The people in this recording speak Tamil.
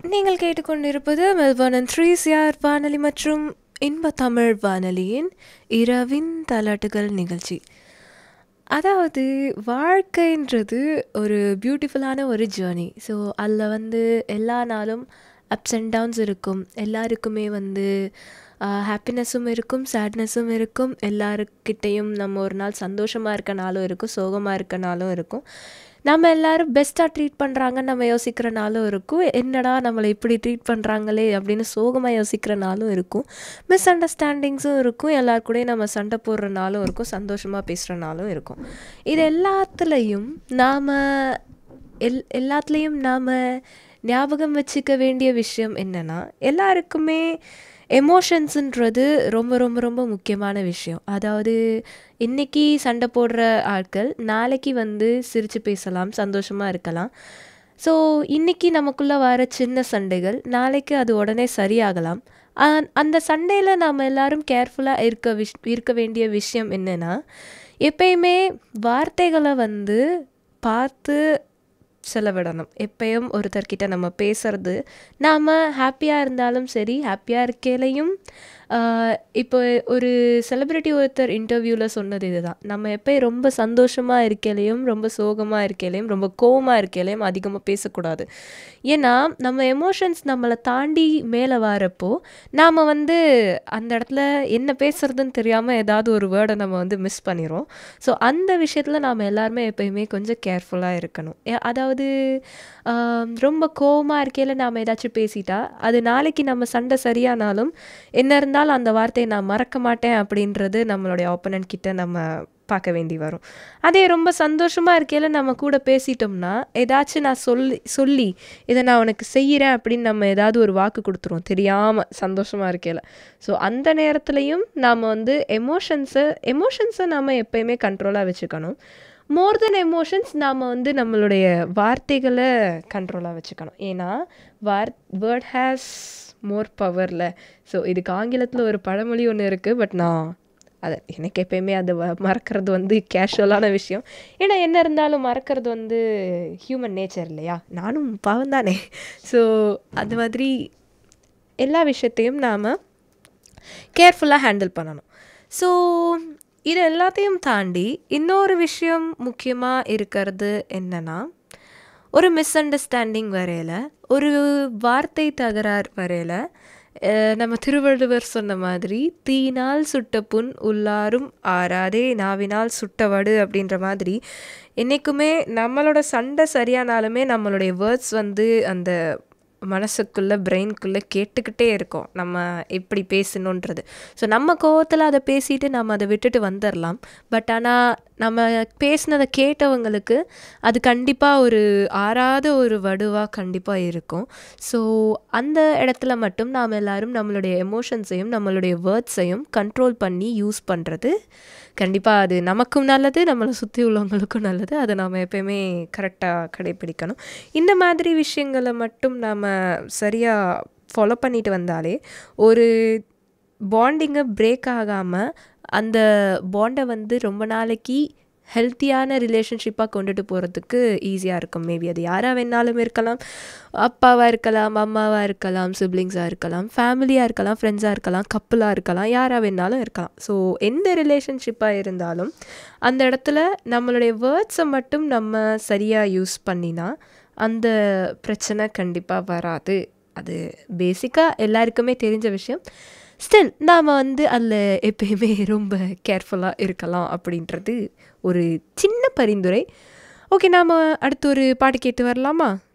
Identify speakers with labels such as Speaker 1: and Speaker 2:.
Speaker 1: நீங்கள் கேட்டுக்கொண்டிருப்பது மெல்பர்ன் த்ரீ சிஆர் வானொலி மற்றும் இன்ப தமிழ் வானொலியின் இரவின் தாலாட்டுகள் நிகழ்ச்சி அதாவது வாழ்க்கைன்றது ஒரு பியூட்டிஃபுல்லான ஒரு ஜேர்னி ஸோ அதில் வந்து எல்லா நாளும் அப்ஸ் அண்ட் டவுன்ஸ் இருக்கும் எல்லாருக்குமே வந்து ஹாப்பினஸும் இருக்கும் சேட்னஸும் இருக்கும் எல்லாருக்கிட்டேயும் நம்ம ஒரு நாள் சந்தோஷமாக இருக்க நாளும் இருக்கும் சோகமாக இருக்க நாளும் இருக்கும் நம்ம எல்லாரும் பெஸ்ட்டாக ட்ரீட் பண்ணுறாங்கன்னு நம்ம யோசிக்கிற நாளும் இருக்கும் என்னடா நம்மளை இப்படி ட்ரீட் பண்ணுறாங்களே அப்படின்னு சோகமாக யோசிக்கிற நாளும் இருக்கும் மிஸ் அண்டர்ஸ்டாண்டிங்ஸும் இருக்கும் எல்லார் கூடயும் நம்ம சண்டை போடுற நாளும் இருக்கும் சந்தோஷமாக பேசுகிற நாளும் இருக்கும் இது எல்லாத்துலேயும் நாம் எல் எல்லாத்துலேயும் நாம் ஞாபகம் வச்சுக்க வேண்டிய விஷயம் என்னென்னா எல்லாருக்குமே எமோஷன்ஸுன்றது ரொம்ப ரொம்ப ரொம்ப முக்கியமான விஷயம் அதாவது இன்றைக்கி சண்டை போடுற ஆட்கள் நாளைக்கு வந்து சிரித்து பேசலாம் சந்தோஷமாக இருக்கலாம் ஸோ இன்றைக்கி நமக்குள்ளே வர சின்ன சண்டைகள் நாளைக்கு அது உடனே சரியாகலாம் அந்த சண்டையில் நாம் எல்லோரும் கேர்ஃபுல்லாக இருக்க விஷ் இருக்க வேண்டிய விஷயம் என்னென்னா எப்பயுமே வார்த்தைகளை வந்து பார்த்து செலவிடணும் எப்பயும் ஒருத்தர்கிட்ட நம்ம பேசுறது நாம் ஹாப்பியாக இருந்தாலும் சரி ஹாப்பியாக இருக்கையிலையும் இப்போ ஒரு செலிப்ரிட்டி ஒருத்தர் இன்டர்வியூவில் சொன்னது இதுதான் நம்ம எப்பயும் ரொம்ப சந்தோஷமாக இருக்கையிலையும் ரொம்ப சோகமாக இருக்கையிலையும் ரொம்ப கோவமாக இருக்கையிலையும் அதிகமாக பேசக்கூடாது ஏன்னா நம்ம எமோஷன்ஸ் நம்மளை தாண்டி மேலே வரப்போ நாம் வந்து அந்த இடத்துல என்ன பேசுறதுன்னு தெரியாமல் ஏதாவது ஒரு வேர்டை நம்ம வந்து மிஸ் பண்ணிடுறோம் ஸோ அந்த விஷயத்தில் நாம் எல்லாருமே எப்பயுமே கொஞ்சம் கேர்ஃபுல்லாக இருக்கணும் அதாவது ரொம்ப கோவமாக இருக்கையில் நாம் ஏதாச்சும் பேசிட்டா அது நாளைக்கு நம்ம சண்டை சரியானாலும் என்ன இருந்தாலும் அந்த வார்த்தையை நான் மறக்க மாட்டேன் அப்படின்றது நம்மளுடைய ஆப்போனன்ட் கிட்ட நம்ம பார்க்க வேண்டி வரும் அதே ரொம்ப சந்தோஷமாக இருக்கையில் நம்ம கூட பேசிட்டோம்னா ஏதாச்சும் நான் சொல்லி சொல்லி இதை நான் உனக்கு செய்கிறேன் அப்படின்னு நம்ம ஏதாவது ஒரு வாக்கு கொடுத்துருவோம் தெரியாமல் சந்தோஷமாக இருக்கையில் ஸோ அந்த நேரத்துலையும் நாம் வந்து எமோஷன்ஸை எமோஷன்ஸை நாம் எப்பயுமே கண்ட்ரோலாக வச்சுக்கணும் மோர் தென் எமோஷன்ஸ் நாம் வந்து நம்மளுடைய வார்த்தைகளை கண்ட்ரோலாக வச்சுக்கணும் ஏன்னா வார் வேர்ட் ஹேஸ் மோர் பவரில் ஸோ இதுக்கு ஆங்கிலத்தில் ஒரு பழமொழி ஒன்று இருக்குது பட் நான் அதை எனக்கு எப்பயுமே அதை மறக்கிறது வந்து கேஷுவலான விஷயம் ஏன்னா என்ன இருந்தாலும் மறக்கிறது வந்து ஹியூமன் நேச்சர் இல்லையா நானும் பாவம் தானே ஸோ அது மாதிரி எல்லா விஷயத்தையும் நாம் கேர்ஃபுல்லாக ஹேண்டில் பண்ணணும் ஸோ இது எல்லாத்தையும் தாண்டி இன்னொரு விஷயம் முக்கியமாக இருக்கிறது என்னென்னா ஒரு மிஸ் அண்டர்ஸ்டாண்டிங் வரையில் ஒரு வார்த்தை தகராறு வரையில் நம்ம திருவள்ளுவர் சொன்ன மாதிரி தீனால் சுட்ட புண் உள்ளாரும் ஆறாதே நாவினால் சுட்டவடு அப்படின்ற மாதிரி என்றைக்குமே நம்மளோட சண்டை சரியானாலுமே நம்மளுடைய வேர்ட்ஸ் வந்து அந்த மனசுக்குள்ளே பிரெயின்குள்ளே கேட்டுக்கிட்டே இருக்கோம் நம்ம எப்படி பேசணுன்றது ஸோ நம்ம கோவத்தில் அதை பேசிட்டு நம்ம அதை விட்டுட்டு வந்துடலாம் பட் ஆனால் நம்ம பேசினதை கேட்டவங்களுக்கு அது கண்டிப்பாக ஒரு ஆறாத ஒரு வடுவாக கண்டிப்பாக இருக்கும் ஸோ அந்த இடத்துல மட்டும் நாம் எல்லோரும் நம்மளுடைய எமோஷன்ஸையும் நம்மளுடைய வேர்ட்ஸையும் கண்ட்ரோல் பண்ணி யூஸ் பண்ணுறது கண்டிப்பாக அது நமக்கும் நல்லது நம்மளை சுற்றி உள்ளவங்களுக்கும் நல்லது அதை நாம் எப்பயுமே கரெக்டாக கடைப்பிடிக்கணும் இந்த மாதிரி விஷயங்களை மட்டும் நாம் சரியாக ஃபாலோ பண்ணிட்டு வந்தாலே ஒரு பாண்டிங்கை பிரேக் ஆகாமல் அந்த பாண்டை வந்து ரொம்ப நாளைக்கு ஹெல்த்தியான ரிலேஷன்ஷிப்பாக கொண்டுட்டு போகிறதுக்கு ஈஸியாக இருக்கும் மேபி அது யாராக வேணாலும் இருக்கலாம் அப்பாவாக இருக்கலாம் அம்மாவாக இருக்கலாம் சிப்ளிங்ஸாக இருக்கலாம் ஃபேமிலியாக இருக்கலாம் ஃப்ரெண்ட்ஸாக இருக்கலாம் கப்பலாக இருக்கலாம் யாராக வேணாலும் இருக்கலாம் ஸோ எந்த ரிலேஷன்ஷிப்பாக இருந்தாலும் அந்த இடத்துல நம்மளுடைய வேர்ட்ஸை மட்டும் நம்ம சரியாக யூஸ் பண்ணினா அந்த பிரச்சனை கண்டிப்பாக வராது அது பேசிக்காக எல்லாருக்குமே தெரிஞ்ச விஷயம் ஸ்டில் நாம் வந்து அதில் எப்பயுமே ரொம்ப கேர்ஃபுல்லாக இருக்கலாம் அப்படின்றது ஒரு சின்ன பரிந்துரை ஓகே நாம் அடுத்து ஒரு பாட்டு கேட்டு வரலாமா